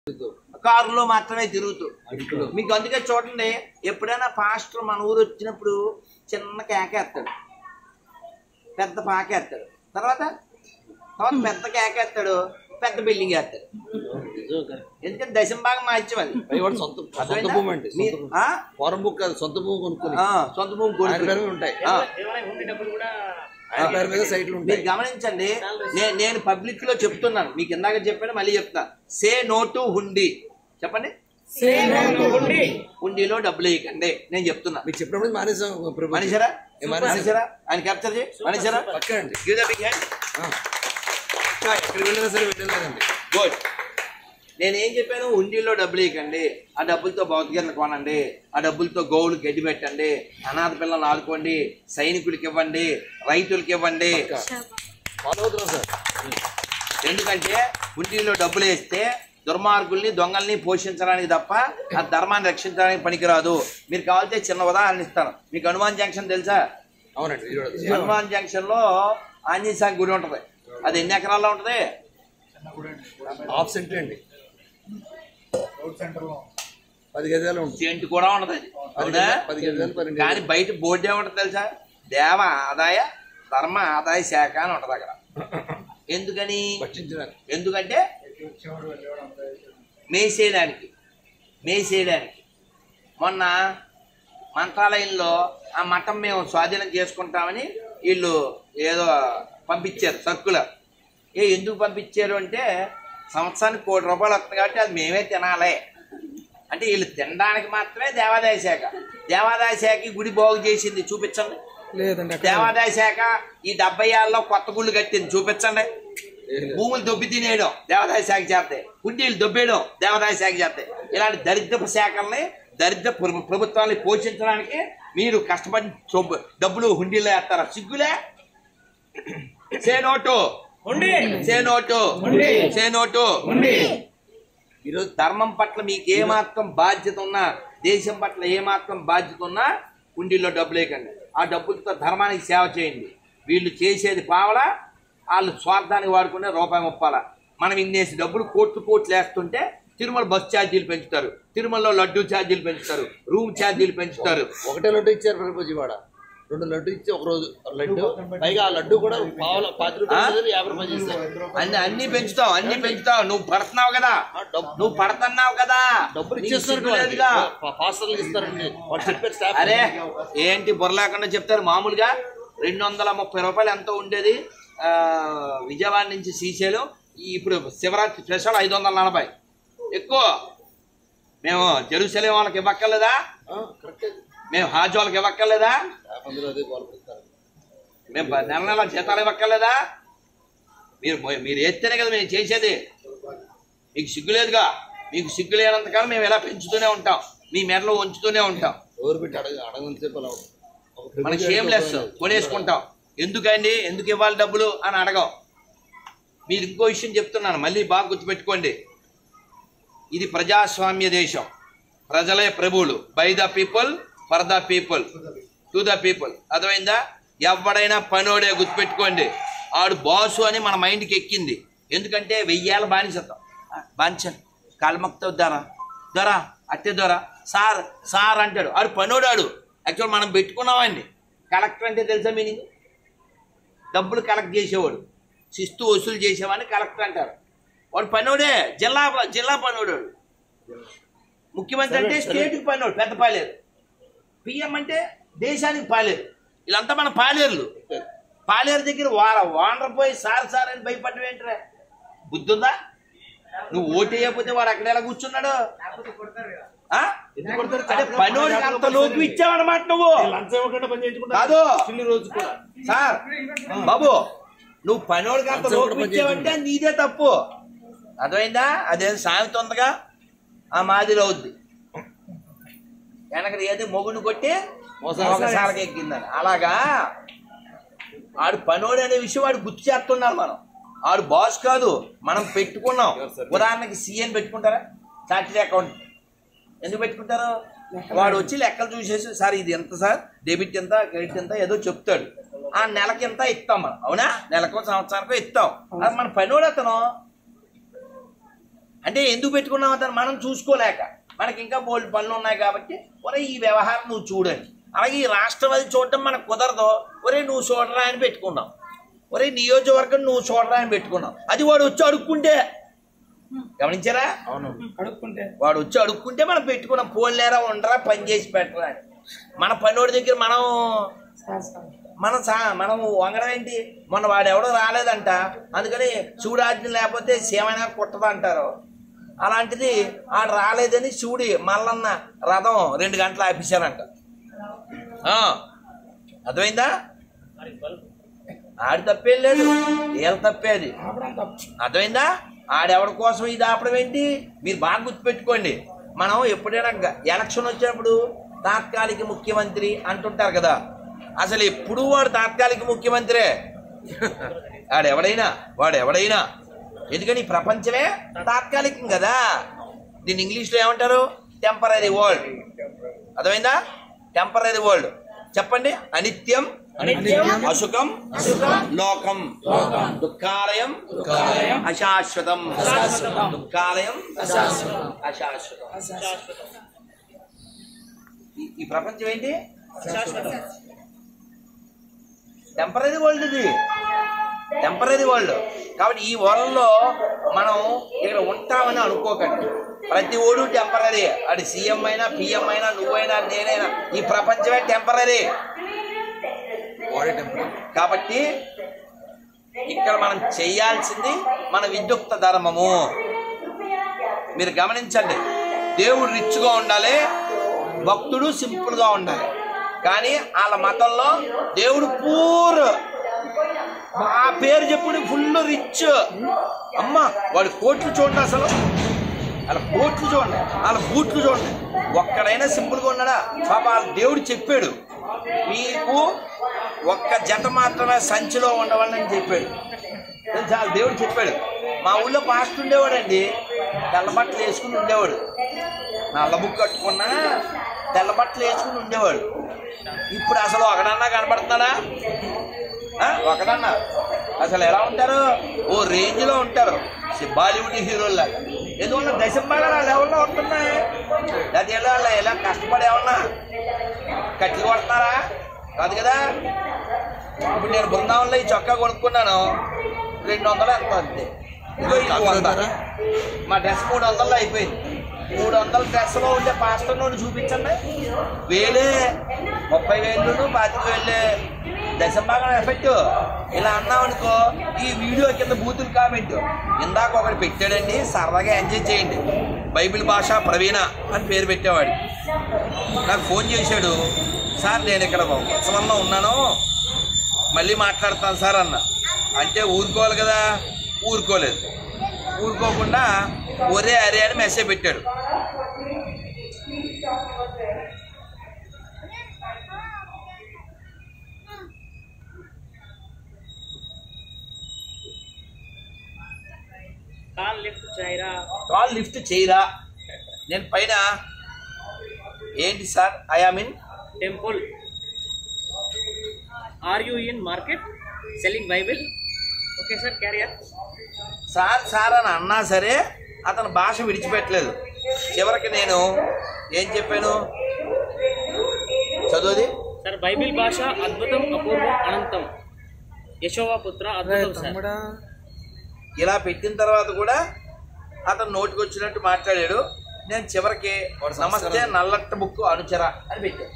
కారులో మాత్రమే తిరుగుతూ మీకు అందుకే చూడండి ఎప్పుడైనా పాస్టర్ మన ఊరు వచ్చినప్పుడు చిన్న కేకేస్తాడు పెద్ద పాకేస్తాడు తర్వాత తర్వాత పెద్ద కేకేస్తాడు పెద్ద బిల్డింగ్ వేస్తాడు ఎందుకంటే దశం భాగం మార్చాం అది పైవాడు సొంత సొంత అర్థమైందా? భూమి అండి మీ- సొంత భూమి. ఆ? ఫారం బుక్ కాదు సొంత భూమి కొనుక్కొని ఆ, సొంత భూమి ఆయన కొనుక్కుని. పేరు మీద ఉంటాయి ఆ. ఆయన పేరు మీద సైట్లు ఉంటాయి మీరు గమనించండి నే- నేను పబ్లిక్ లో చెప్తున్నాను మీకు ఇందాక చెప్పాను మళ్ళీ చెప్తా సే నో టు హుండీ చెప్పండి హుండీలో డబ్బులు వేయకండి నేను చెప్తున్నా మీకు చెప్పినప్పుడు మానేసాం ప్రభుత్వం. మనిషరా ఏ మానేసాం? మనిషరా ఆయన క్యాప్చర్ చేయి మనిషరా పక్కా అండి Give the big hand. ఆ. పక్కా ఎక్కడికి వెళ్ళినా సరే వెళ్ళలేదండి గుడ్ నేను ఏం చెప్పాను హుండీలో డబ్బులు వేయకండి ఆ డబ్బులతో భౌతికరణ కొనండి ఆ డబ్బులతో గోవులు గడ్డి పెట్టండి అనాథ పిల్లలు ఆదుకోండి సైనికులకి ఇవ్వండి రైతులకి ఇవ్వండి ఫాలో అవుతున్నాం సార్ ఎందుకంటే హుండీలో డబ్బులు వేస్తే దుర్మార్గుల్ని దొంగల్ని పోషించడానికి తప్ప ఆ ధర్మాన్ని రక్షించడానికి పనికిరాదు మీరు కావాలంటే చిన్న ఉదాహరణ ఇస్తాను మీకు హనుమాన్ జంక్షన్ తెలుసా అవునండి ఇది కూడా. హనుమాన్ జంక్షన్ లో ఆంజనేయ స్వామి గుడి ఉంటది అది ఎన్ని ఎకరాల్లో ఉంటది హాఫ్ సెంటర్ అండి పది గజాలు ఉంటుంది సెంటు కూడా ఉండదు అది పది అవునా గజాలు పది గజాలు పన్నెండు కానీ గజాలు. బయట బోర్డు ఏముంటది తెలుసా దేవ ఆదాయ ధర్మ ఆదాయ శాఖ అని ఉంటది అక్కడ ఎందుకని భక్షించడానికి ఎందుకంటే మేసేయడానికి మేసేయడానికి మొన్న మంత్రాలయంలో ఆ మఠం మేము స్వాధీనం చేసుకుంటామని వీళ్ళు ఏదో పంపించారు సర్కులర్ ఏ ఎందుకు పంపించారు అంటే సంవత్సరానికి కోటి రూపాయలు వస్తుంది కాబట్టి అది మేమే తినాలి అంటే వీళ్ళు తినడానికి మాత్రమే దేవాదాయ శాఖ దేవాదాయ శాఖ ఈ గుడి బాగు చేసింది చూపించండి లేదండి దేవాదాయ శాఖ ఈ డెబ్బై ఏళ్ళలో కొత్త గుళ్ళు కట్టింది చూపించండి భూములు దొబ్బి తినేయడం దేవాదాయ శాఖ చేస్తాయి కుండీలు దొబ్బేయడం దేవాదాయ శాఖ చేస్తాయి ఇలాంటి దరిద్రపు శాఖల్ని దరిద్ర ప్రభు- ప్రభుత్వాన్ని పోషించడానికి మీరు కష్టపడి సొమ్ము- డబ్బులు హుండీలో వేస్తారా సిగ్గులే సే నోటు సే నోటు సే నోటు ఈరోజు ధర్మం పట్ల మీకు ఏమాత్రం బాధ్యత ఉన్నా దేశం పట్ల ఏమాత్రం బాధ్యత ఉన్నా కుండీల్లో డబ్బులు వేయకండి ఆ డబ్బులతో ధర్మానికి సేవ చేయండి వీళ్ళు చేసేది పావలా వాళ్ళు స్వార్థానికి వాడుకునే రూపాయి ముప్పాల మనం ఇన్నేసి డబ్బులు కోట్లు కోట్లు వేస్తుంటే తిరుమల బస్ ఛార్జీలు పెంచుతారు తిరుమలలో లడ్డూ ఛార్జీలు పెంచుతారు రూమ్ ఛార్జీలు పెంచుతారు ఒకటే లడ్డు ఇచ్చారు ప్రభుత్వం వాడ రెండు లడ్డు ఇచ్చి ఒక రోజు లడ్డు పైగా ఆ లడ్డు కూడా పావుల పాతి రూపాయలు చదివి యాభై రూపాయలు చేస్తారు అన్ని అన్ని పెంచుతావు అన్ని పెంచుతావు నువ్వు పడుతున్నావు కదా ఆ డబ్బు నువ్వు పడుతున్నావు కదా డబ్బులు నీకు ఇచ్చేస్తారు సిగ్గు లేదుగా. పాస్టర్లు ఇస్తారండి వాళ్ళు చెప్పారు స్టాఫ్ అరే ఏంటి బుర్ర లేకుండా చెప్తారు మామూలుగా రెండు వందల ముప్పై రూపాయలు ఎంతో ఉండేది ఆ, విజయవాడ నుంచి శ్రీశైలం ఈ ఇప్పుడు శివరాత్రి స్పెషల్ ఐదు వందల నలభై ఎక్కువ మేము జెరూసలేం వాళ్ళకి ఇవ్వక్కర్లేదా కరెక్ట్ మేము హాజ్ వాళ్ళకి ఇవ్వక్కర్లేదా స్టాఫ్ అందరూ అదే బాగుపడతారు మేము బ- నెల నెల జీతాలు ఇవ్వక్కర్లేదా మీరు మీరు ఎత్తేనే కదా మేము చేసేది మీకు సిగ్గు లేదుగా మీకు సిగ్గు లేనంతకాలం మేము ఇలా పెంచుతూనే ఉంటాం మీ మెడలో ఉంచుతూనే ఉంటాం ఎవరు పెట్టి అడగ అడగంతసేపు అలా ఒక మన ప్రభుత్వం షేమ్లెస్ కొనేసుకుంటాం ఎందుకండి ఎందుకు ఇవ్వాలి డబ్బులు అని అడగం మీరు ఇంకో విషయం చెప్తున్నాను మళ్ళీ బాగా గుర్తుపెట్టుకోండి ఇది ప్రజాస్వామ్య దేశం ప్రజలే ప్రభువులు by the people for the people to the people అర్థమైందా ఎవడైనా పనోడే గుర్తుపెట్టుకోండి ఆడు బాసు అని మన మైండ్కి ఎక్కింది ఎందుకంటే వెయ్యేళ్ళ బానిసత్వం బానిసన్ కాళ్ళమక్తో దొర దొర అట్టే దొర సార్ సార్ అంటాడు ఆడు పనోడాడు యాక్చువల్ మనం పెట్టుకున్నామండి కలెక్టర్ అంటే తెలుసా మీనింగ్ డబ్బులు కలెక్ట్ చేసేవాడు శిస్తు వసూలు చేసేవాడిని కలెక్టర్ అంటారు వాడు పనోడే జిల్లా జిల్లా పనోడు వాడు. ముఖ్యమంత్రి అంటే స్టేట్కి పనోడు పెద్ద పాలేరు పిఎం అంటే దేశానికి పాలేరు వీళ్ళంతా మన పాలేరులు పాలేరు దగ్గర వార వానర్ పోయి సార్ సార్ అని భయపడ్డం ఏంట్రా బుద్ధి ఉందా నువ్వు ఓటు వేయకపోతే వాడు అక్కడ ఎలా కూర్చున్నాడు ఆ? అంటే పనోడికి అంత లోపు ఇచ్చావన్నమాట నువ్వు లంచం ఇవ్వకుండా పని చేయించుకుంటా కాదు చిల్లి రోజు కూడా సార్ బాబు నువ్వు పనోడికి అంత అంతా కూడా లోపు ఇచ్చావంటే నీదే తప్పు అర్థమైందా అదే సామెత ఉందిగా ఆ మాదిరి అవుద్ది వెనకది ఏది మొగుడు కొట్టి ఒకసారికి ఎక్కిందని అలాగా ఆడు పనోడు అనే విషయం వాడు గుర్తు చేస్తున్నాం మనం ఆడు బాస్ కాదు మనం పెట్టుకున్నాం ఉదాహరణకి సీఎన్ పెట్టుకుంటారా చార్టెడ్ అకౌంట్ ఎందుకు పెట్టుకుంటారు వాడు వచ్చి లెక్కలు చూసేసి సార్ ఇది ఎంత సార్ డెబిట్ ఎంత క్రెడిట్ ఎంత ఏదో చెప్తాడు ఆ నెలకి ఎంత ఇస్తాం మనం అవునా నెలకు సంవత్సరానికో ఇస్తాం అది మన పనివాడు అతను అంటే ఎందుకు పెట్టుకున్నావు అతను మనం చూసుకోలేక మనకి ఇంకా బోల్డ్ పనులు ఉన్నాయి కాబట్టి ఒరే ఈ వ్యవహారం నువ్వు చూడండి అలాగే ఈ రాష్ట్రం అది చూడటం మనకు కుదరదు ఒరే నువ్వు చూడరా అని పెట్టుకున్నాం ఒరే నియోజకవర్గం నువ్వు చూడరా అని పెట్టుకున్నాం అది వాడు వచ్చి అడుక్కుంటే గమనించారా అడుక్కుంటే వాడు వచ్చి అడుక్కుంటే మనం పెట్టుకున్నాం పోలేరా ఉండరా పని చేసి పెట్టరా అని మన పనివాడి దగ్గర మనం మనం సా మనం వంగడం ఏంటి మొన్న వాడు ఎవడో రాలేదంట అందుకని శివుడాజ్ఞ లేకపోతే సేమైనా కుట్టదు అంటారు అలాంటిది ఆడు రాలేదని శివుడి మల్లన్న రథం రెండు గంటలు ఆపేశారంట ఆ, అర్థమైందా ఆడి తప్పేం లేదు వీళ్ళ తప్పే అది అర్థమైందా ఆడెవడి కోసం ఇది ఆపడం ఏంటి మీరు బాగా గుర్తుపెట్టుకోండి మనం ఎప్పుడైనా గ- ఎలక్షన్ వచ్చినప్పుడు తాత్కాలిక ముఖ్యమంత్రి అంటుంటారు కదా అసలు ఎప్పుడు వాడు తాత్కాలిక ముఖ్యమంత్రే వాడెవడైనా వాడు ఎవడైనా ఎందుకని ఈ ప్రపంచమే తాత్కాలికం కదా దీన్ని ఇంగ్లీష్లో ఏమంటారు టెంపరీ వరల్డ్ అర్థమైందా టెంపరీ వరల్డ్ చెప్పండి అనిత్యం అసుఖం లోకం దుఃఖాలయం అశాశ్వతం దుఃఖాలయం అశాశ్వతం ఈ- ఈ ప్రపంచం ఏంటి టెంపరీ వరల్డ్ ఇది టెంపరీ వరల్డ్ కాబట్టి ఈ వరల్డ్ లో మనం ఇక్కడ ఉంటామని అనుకోకండి ప్రతి ఓడు టెంపరీ అది సీఎం అయినా పిఎం అయినా నువ్వైనా నేనైనా ఈ ప్రపంచమే టెంపరీ కాబట్టి ఇక్కడ మనం చేయాల్సింది మన విద్యుక్త ధర్మము మీరు గమనించండి దేవుడు రిచ్గా ఉండాలి భక్తుడు సింపుల్గా ఉండాలి కానీ వాళ్ళ మతంలో దేవుడు పూర్ ఆ పేరు చెప్పుడు ఫుల్ రిచ్ అమ్మ వాడి కోట్లు చూడండి అసలు వాళ్ళ కోట్లు చూడండి వాళ్ళ బూట్లు చూడండి ఒక్కడైనా సింపుల్గా ఉన్నాడా పాప వాళ్ళ దేవుడు చెప్పాడు మీకు ఒక్క జత మాత్రమే సంచిలో ఉండవాలని చెప్పాడు తెలుసా వాళ్ళ దేవుడు చెప్పాడు మా ఊళ్ళో పాస్ట్ ఉండేవాడండి తెల్ల బట్టలు వేసుకుని ఉండేవాడు నల్ల బుక్ కట్టుకున్నా తెల్ల బట్టలు వేసుకుని ఉండేవాడు ఇప్పుడు అసలు ఒకడన్నా కనపడుతున్నాడా ఆ? ఒకడన్నా అసలు ఎలా ఉంటారు ఓ రేంజ్ లో ఉంటారు సి- బాలీవుడ్ హీరోల్లాగా ఎందువల్ల దశంబాగా ఆ లెవెల్లో ఉంటున్నాయి అది ఎలా ఎలా ఎలా కష్టపడి ఏమన్నా కట్టి కొడుతున్నారా కాదు కదా ఇప్పుడు నేను బృందావనంలో ఈ చొక్కా కొనుక్కున్నాను రెండు వందలు ఎంత అంతే ఇదిగో ఇది వంద మా డ్రెస్ మూడు వందల్లో అయిపోయింది మూడు వందల డ్రెస్లో ఉండే పాస్టర్ నుండి చూపించండి వేలే ముప్పై వేలు పాతిక వేలే దశంభాగం ఎఫెక్ట్ ఇలా అన్నాం అనుకో ఈ వీడియో కింద బూతులు కామెంట్ ఇందాక ఒకటి పెట్టాడండి సరదాగా ఎంజాయ్ చేయండి బైబిల్ భాష ప్రవీణ అని పేరు పెట్టేవాడు నాకు ఫోన్ చేశాడు సార్ నేను ఇక్కడ ఉత్సవంలో ఉన్నాను మళ్ళీ మాట్లాడతాను సార్ అన్న అంటే ఊరుకోవాలి కదా ఊరుకోలేదు ఊరుకోకుండా ఒరే అరే అని మెసేజ్ పెట్టాడు కాల్ లిఫ్ట్ చేయరా కాల్ లిఫ్ట్ చేయరా నేను పైన ఏంటి sir I mean temple are you in market selling bible okay sir carrier sir sir అని అన్నా సరే అతను భాష విడిచిపెట్టలేదు చివరికి నేను ఏం చెప్పాను చదువుది సార్ బైబిల్ భాష అద్భుతం అపూర్వం అనంతం యశోవా పుత్ర అద్భుతం సార్ ఇలా పెట్టిన తర్వాత కూడా అతను నోటికి వచ్చినట్టు మాట్లాడాడు నేను చివరికి నమస్తే నల్లట్ట బుక్ అనుచర అని పెట్టాను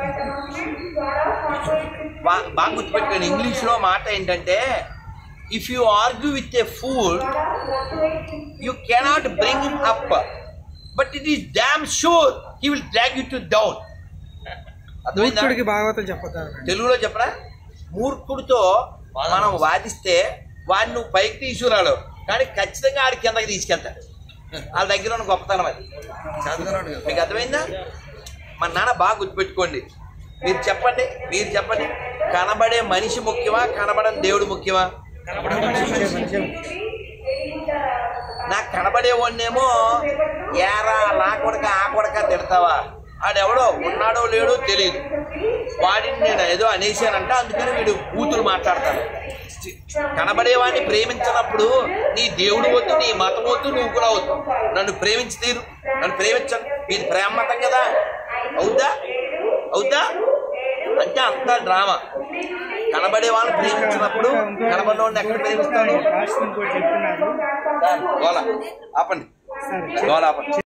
బా- బాగా గుర్తుపెట్టుకోండి ఇంగ్లీష్లో మాట ఏంటంటే if you argue with a fool you cannot bring him up but it is damn sure he will drag you to down అర్థమైందా మూర్ఖుడికి భాగవతం చెప్పతారు తెలుగులో చెప్పరా మూర్ఖుడితో మనం వాదిస్తే వాడిని నువ్వు పైకి తీసుకురాడు కానీ ఖచ్చితంగా ఆడి కిందకి తీసుకెళ్తాడు వాళ్ళ దగ్గర ఉన్న గొప్పతనం అది మీకు అర్థమైందా మా నాన్న బాగా గుర్తుపెట్టుకోండి మీరు చెప్పండి మీరు చెప్పండి కనబడే మనిషి ముఖ్యమా కనబడని దేవుడు ముఖ్యమా నాకు కనబడేవాడినేమో ఏరా లా కొడక ఆ కొడక తిడతావా ఆడెవడో ఉన్నాడో లేడో తెలియదు వాడిని నేను ఏదో అనేసానంట అందుకని వీడు బూతులు మాట్లాడతాడు కనబడేవాడిని ప్రేమించినప్పుడు నీ దేవుడు వద్దు నీ మతం వద్దు నువ్వు కూడా వద్దు నన్ను ప్రేమించి తీరు నన్ను ప్రేమించను మీది ప్రేమ మతం కదా అవుద్దా అవుద్దా అంటే అంత డ్రామా కనబడే వాళ్ళని ప్రేమించినప్పుడు కనబడిన వాడిని ఎక్కడ ప్రేమిస్తాడు రాష్ట్రం కూడా చెప్తున్నారు సార్, గోల ఆపండి గోల ఆపండి